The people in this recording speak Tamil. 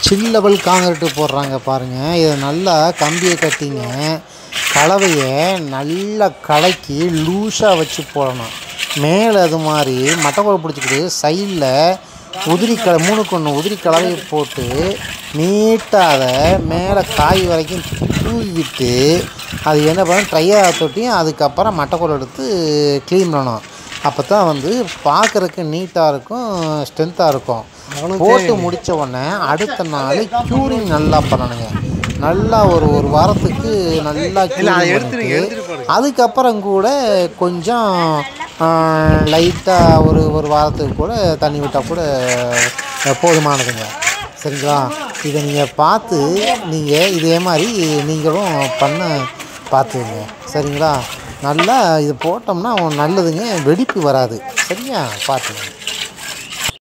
சில் லெவல் காங்கிரீட்டு போடுறாங்க பாருங்கள் இதை நல்லா கம்பியை கட்டிங்க கலவையை நல்லா கலக்கி லூஸாக வச்சு போடணும் மேலே அது மாதிரி மட்டக்குழ பிடிச்சிக்கிட்டு சைடில் உதிரி க மூணுக்கு ஒன்று உதிரி கலவையை போட்டு நீட்டாக அதை மேலே காய் வரைக்கும் தூவி விட்டு அது என்ன பண்ணணும் ட்ரையாக தொட்டியும் அதுக்கப்புறம் மட்டக்குழ எடுத்து க்ளீன் பண்ணணும் அப்போ தான் வந்து பார்க்குறக்கு நீட்டாக இருக்கும் ஸ்ட்ரென்த்தாக இருக்கும் போட்டு முடித்த உடனே அடுத்த நாள் க்யூரிங் நல்லா பண்ணணுங்க நல்லா ஒரு ஒரு வாரத்துக்கு நல்லா curing பண்ணிட்டு, அதுக்கப்புறம் கூட கொஞ்சம் லைட்டாக ஒரு ஒரு வாரத்துக்கு கூட தண்ணி விட்டால் கூட போதுமானதுங்க சரிங்களா இதை நீங்கள் பார்த்து நீங்கள் இதே மாதிரி நீங்களும் பண்ண பார்த்துங்க சரிங்களா நல்லா இது போட்டோம்னா நல்லதுங்க வெடிப்பு வராது சரியா பார்த்துங்க